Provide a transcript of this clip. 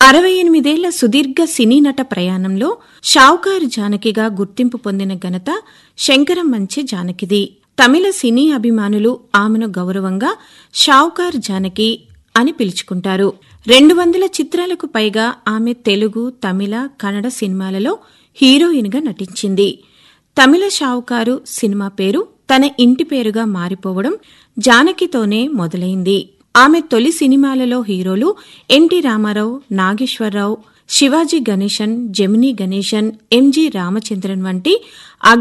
అరవై ఎనిమిదేళ్ల సుదీర్ఘ సినీ నట ప్రయాణంలో షావుకారు జానకిగా గుర్తింపు పొందిన ఘనత శంకరం మంచె జానకిది తమిళ సినీ అభిమానులు ఆమెను గౌరవంగా షావుకార్ జానకి అని పిలుచుకుంటారు రెండు వందల చిత్రాలకు పైగా ఆమె తెలుగు తమిళ కన్నడ సినిమాలలో హీరోయిన్గా నటించింది తమిళ షావుకారు సినిమా పేరు తన ఇంటి పేరుగా మారిపోవడం జానకితోనే మొదలైంది ఆమె తొలి సినిమాలలో హీరోలు ఎన్టీ రామారావు నాగేశ్వరరావు శివాజీ గణేశన్ జమినీ గణేశన్ ఎంజి రామచంద్రన్ వంటి